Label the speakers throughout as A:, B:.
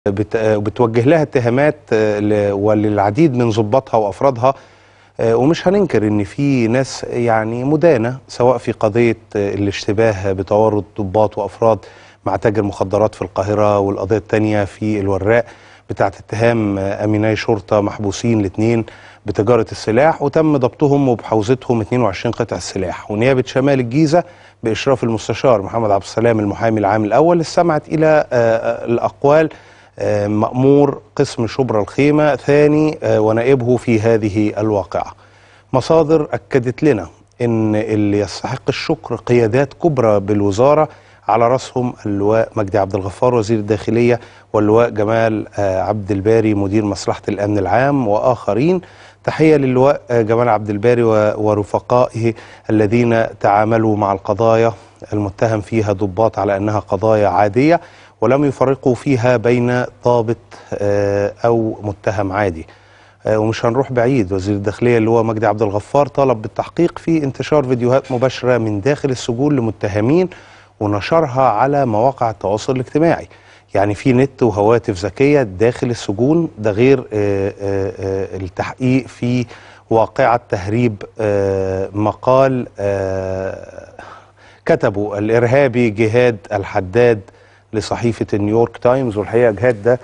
A: بت- بتوجه لها اتهامات آه، ل- وللعديد من ضباطها وافرادها آه، ومش هننكر ان في ناس يعني مدانه سواء في قضيه آه، الاشتباه بتورط ضباط وافراد مع تاجر مخدرات في القاهره والقضيه الثانيه في الوراق بتاعت اتهام آه، اميني شرطه محبوسين الاثنين بتجاره السلاح وتم ضبطهم وبحوزتهم 22 قطع سلاح ونيابه شمال الجيزه باشراف المستشار محمد عبد السلام المحامي العام الاول استمعت الى آه، آه، الاقوال آه، مأمور قسم شبرا الخيمة ثاني آه، ونائبه في هذه الواقعة مصادر أكدت لنا أن اللي يستحق الشكر قيادات كبرى بالوزارة على رأسهم اللواء مجدي عبد الغفار وزير الداخلية واللواء جمال آه، عبد الباري مدير مصلحة الأمن العام وآخرين تحية للواء آه، جمال عبد الباري و- ورفقائه الذين تعاملوا مع القضايا المتهم فيها ضباط على أنها قضايا عادية ولم يفرقوا فيها بين ضابط آه، أو متهم عادي آه، ومش هنروح بعيد وزير الداخلية اللي هو مجدي عبد الغفار طلب بالتحقيق في انتشار فيديوهات مباشرة من داخل السجون لمتهمين ونشرها على مواقع التواصل الاجتماعي يعني في نت وهواتف ذكية داخل السجون ده غير آه، آه، آه، التحقيق في واقعة تهريب آه، مقال آه، كتبه الإرهابي جهاد الحداد لصحيفة نيويورك تايمز والحقيقة جهاد ده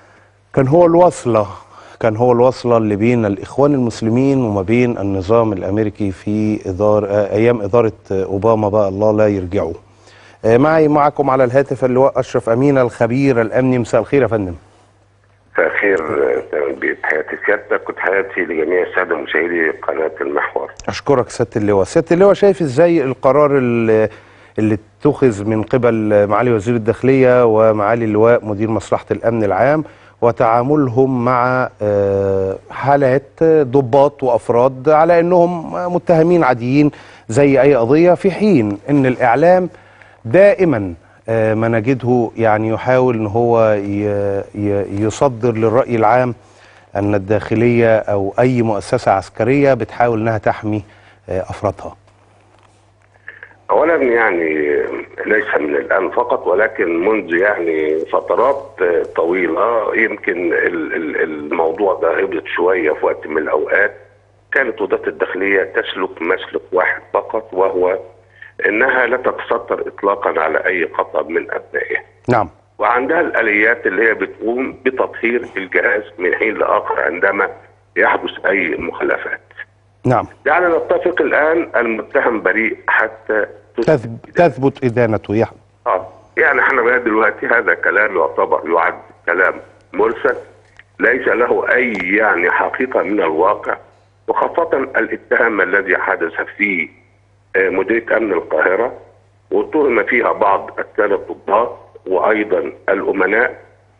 A: كان هو الوصلة كان هو الوصلة اللي بين الإخوان المسلمين وما بين النظام الأمريكي في إدار آه، أيام إدارة آه، أوباما بقى الله لا يرجعوا آه، معي معكم على الهاتف اللواء أشرف أمين الخبير الأمني مساء الخير يا فندم
B: مساء الخير آه، تحياتي سيادتك وتحياتي لجميع الساده مشاهدي قناه المحور.
A: أشكرك سيادة اللواء سيادة اللواء شايف إزاي القرار اللي, اللي اتخذ من قبل معالي وزير الداخلية ومعالي اللواء مدير مصلحة الأمن العام وتعاملهم مع آه، حالات آه، ضباط وأفراد على أنهم متهمين عاديين زي أي قضية في حين أن الإعلام دائما آه، ما نجده يعني يحاول أن هو ي- ي- يصدر للرأي العام أن الداخلية أو أي مؤسسة عسكرية بتحاول أنها تحمي آه، أفرادها
B: اولا يعني ليس من الان فقط ولكن منذ يعني فترات آه، طويله يمكن ال- ال- الموضوع ده هبط شويه في وقت من الاوقات كانت وزاره الداخليه تسلك مسلك واحد فقط وهو انها لا تتستر اطلاقا على اي خطا من ابنائها.
A: نعم
B: وعندها الاليات اللي هي بتقوم بتطهير الجهاز من حين لاخر عندما يحدث اي مخالفات.
A: نعم
B: يعني نتفق الان المتهم بريء حتى
A: تثب- تثبت إدانته يح-
B: آه. يعني احنا بقى دلوقتي هذا كلام يعتبر يعد كلام مرسل ليس له اي يعني حقيقه من الواقع وخاصه الاتهام الذي حدث في آه، مديريه امن القاهره واتهم فيها بعض الساده الضباط وايضا الامناء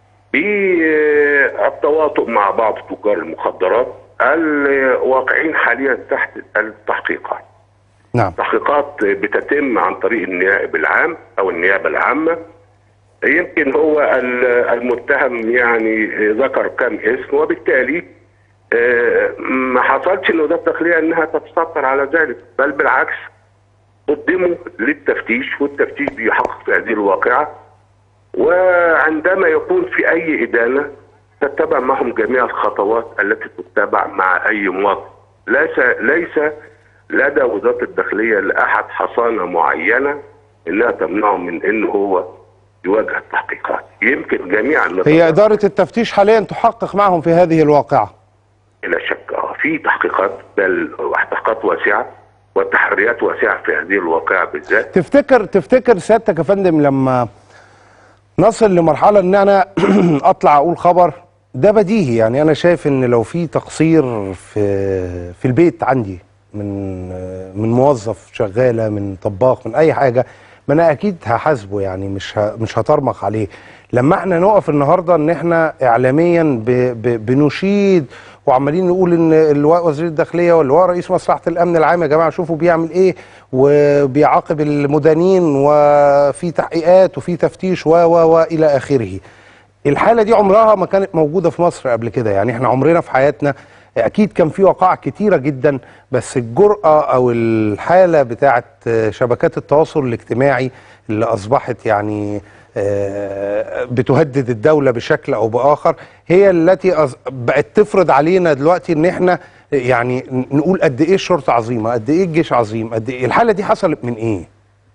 B: بالتواطؤ مع بعض تجار المخدرات الواقعين حاليا تحت التحقيقات
A: نعم
B: تحقيقات بتتم عن طريق النائب العام او النيابه العامه يمكن هو ال- المتهم يعني ذكر كم اسم وبالتالي آه، ما حصلش ان وزاره الداخليه انها تتستر على ذلك بل بالعكس قدموا للتفتيش والتفتيش بيحقق في هذه الواقعه وعندما يكون في اي ادانه تتبع معهم جميع الخطوات التي تتبع مع اي مواطن ليس ليس لدى وزاره الداخليه لاحد حصانه معينه انها تمنعه من انه هو يواجه التحقيقات يمكن جميعا
A: هي إدارة التفتيش حاليا تحقق معهم في هذه الواقعة
B: بلا شك اه في تحقيقات بل تحقيقات واسعه والتحريات واسعه في هذه الواقعه بالذات
A: تفتكر تفتكر سيادتك يا فندم لما نصل لمرحلة ان انا اطلع اقول خبر ده بديهي يعني انا شايف ان لو في تقصير في في البيت عندي من من موظف شغالة من طباخ من اي حاجة ما انا اكيد هحاسبه يعني مش ه- مش هطرمخ عليه لما احنا نقف النهارده ان احنا اعلاميا ب ب بنشيد وعمالين نقول ان اللواء وزير الداخليه واللواء رئيس مصلحه الامن العام يا جماعه شوفوا بيعمل ايه وبيعاقب المدانين وفي تحقيقات وفي تفتيش و و والى اخره. الحاله دي عمرها ما كانت موجوده في مصر قبل كده يعني احنا عمرنا في حياتنا اكيد كان في وقائع كتيره جدا بس الجرأه او الحاله بتاعه شبكات التواصل الاجتماعي اللي اصبحت يعني آه، بتهدد الدولة بشكل أو بآخر هي التي أص- بقت تفرض علينا دلوقتي إن إحنا يعني ن- نقول قد إيه الشرطة عظيمة قد إيه الجيش عظيم قد إيه الحالة دي حصلت من إيه؟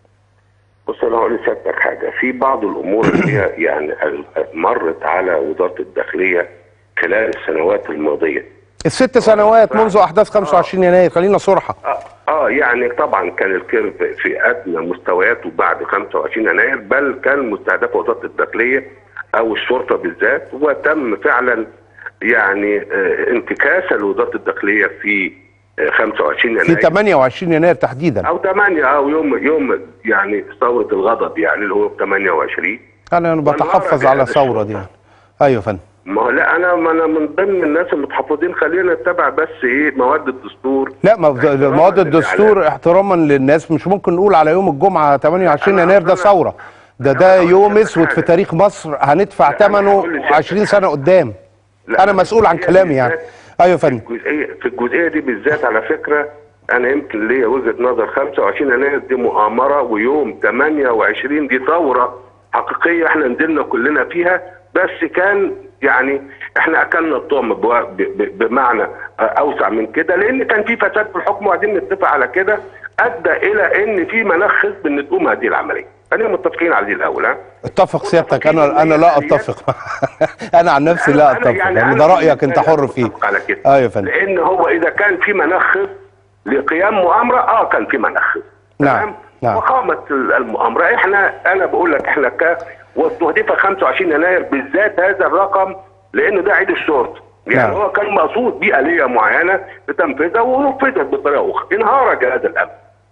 B: بص انا هقول لسيادتك حاجه في بعض الامور اللي هي يعني مرت على وزاره الداخليه خلال السنوات الماضيه
A: الست سنوات منذ أحداث 25 يناير خلينا صرحة
B: اه, آه يعني طبعا كان الكيرف في ادنى مستوياته بعد 25 يناير بل كان مستهدف وزاره الداخليه او الشرطه بالذات وتم فعلا يعني آه انتكاسه لوزاره الداخليه في آه 25
A: في
B: يناير
A: 28 يناير تحديدا
B: او 8 او يوم يوم يعني ثوره الغضب يعني اللي هو 28
A: أنا بتحفظ على ثورة دي يعني. أيوة يا فندم
B: ما هو لا انا ما انا من ضمن الناس المتحفظين خلينا نتبع بس ايه مواد الدستور
A: لا ما في-
B: احتراما
A: مواد الدستور
B: للإعلام.
A: احتراما للناس مش ممكن نقول على يوم الجمعة 28
B: لا،
A: يناير ده
B: أنا-
A: ثورة ده
B: أنا
A: ده
B: هقول
A: يوم
B: لك
A: اسود في
B: حاجة.
A: تاريخ مصر هندفع
B: لا، أنا
A: ثمنه
B: هقول لك
A: 20 سنة قدام
B: لا،
A: انا مسؤول عن
B: هي
A: كلامي يعني
B: بالذات-
A: ايوه يا فندم
B: الجزئيه في الجزئيه دي بالذات على فكره انا يمكن ليا وجهه نظر 25 يناير دي مؤامره ويوم 28 دي ثوره حقيقيه احنا نزلنا كلنا فيها بس كان يعني احنا اكلنا الطعم بوا- ب- ب- بمعنى اوسع من كده لان كان في فساد في الحكم وعايزين نتفق على كده ادى الى ان في مناخ خصب ان تقوم هذه العمليه خلينا متفقين على دي الاول ها
A: اتفق سيادتك انا انا لا اتفق انا عن نفسي لا اتفق يعني
B: أنا
A: ده رايك انت
B: بالنسبة لي
A: حر فيه
B: متفق على كده
A: ايوه يا فندم
B: لان هو اذا كان في منخب لقيام مؤامره اه كان في منخب
A: نعم،
B: تمام؟
A: نعم.
B: وقامت المؤامره احنا انا بقول لك احنا ك واستهدف 25 يناير بالذات هذا الرقم لان ده عيد الشرطه يعني
A: نعم.
B: هو كان مقصود بيه اليه معينه لتنفيذها ونفذت بطريقه اخرى انهار جهاز الامن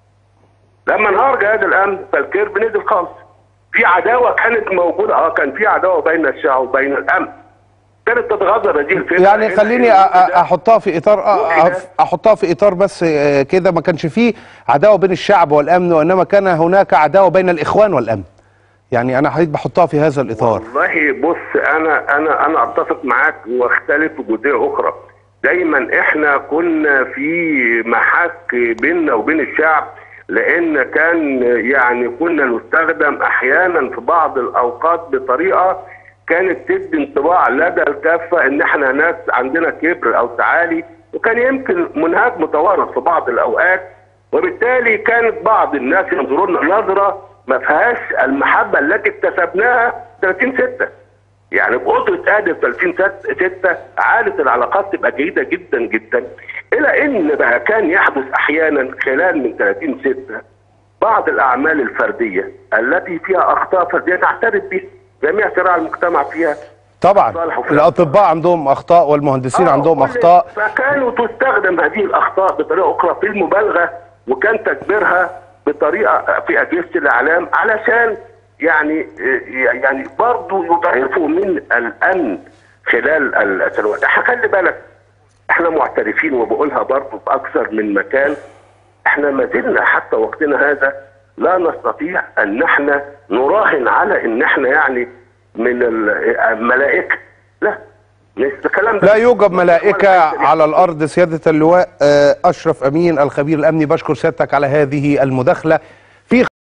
B: لما انهار جهاز الامن فالكيرف نزل خالص في عداوه كانت موجوده اه كان في عداوه بين الشعب وبين الامن كانت تتغذر هذه الفتنه
A: يعني
B: إلى
A: خليني
B: إن
A: أ- أ-
B: ده-
A: احطها في اطار أ-
B: وإذا-
A: أ- احطها في اطار بس آه، كده ما كانش فيه عداوه بين الشعب والامن وانما كان هناك عداوه بين الاخوان والامن يعني انا حضرتك بحطها في هذا الاطار
B: والله بص انا انا انا اتفق معاك واختلف في جزئيه اخرى دايما احنا كنا في محك بيننا وبين الشعب لان كان يعني كنا نستخدم احيانا في بعض الاوقات بطريقه كانت تدي انطباع لدى الكافه ان احنا ناس عندنا كبر او تعالي وكان يمكن منهاج متوارث في بعض الاوقات وبالتالي كانت بعض الناس ينظرون نظره ما فيهاش المحبه التي اكتسبناها 30 6 يعني بقدرة قادر 30 6 عادت العلاقات تبقى جيدة جدا جدا إلى إن بقى كان يحدث أحيانا خلال من 30 6 بعض الأعمال الفردية التي فيها أخطاء فردية نعترف بها جميع صراع المجتمع فيها
A: طبعا
B: صالح وفي
A: الاطباء عندهم اخطاء والمهندسين
B: آه،
A: عندهم
B: كل-
A: اخطاء
B: فكانوا تستخدم هذه الاخطاء بطريقه اخرى في المبالغه وكان تكبيرها بطريقه في اجهزه الاعلام علشان يعني يعني برضه يضعفوا من الامن خلال السنوات احنا خلي بالك احنا معترفين وبقولها برضه في اكثر من مكان احنا ما زلنا حتى وقتنا هذا لا نستطيع ان احنا نراهن على ان احنا يعني من الملائكه لا مش الكلام ده
A: لا يوجد ملائكة على الأرض سيادة اللواء آه، أشرف أمين الخبير الأمني بشكر سيادتك على هذه المداخلة في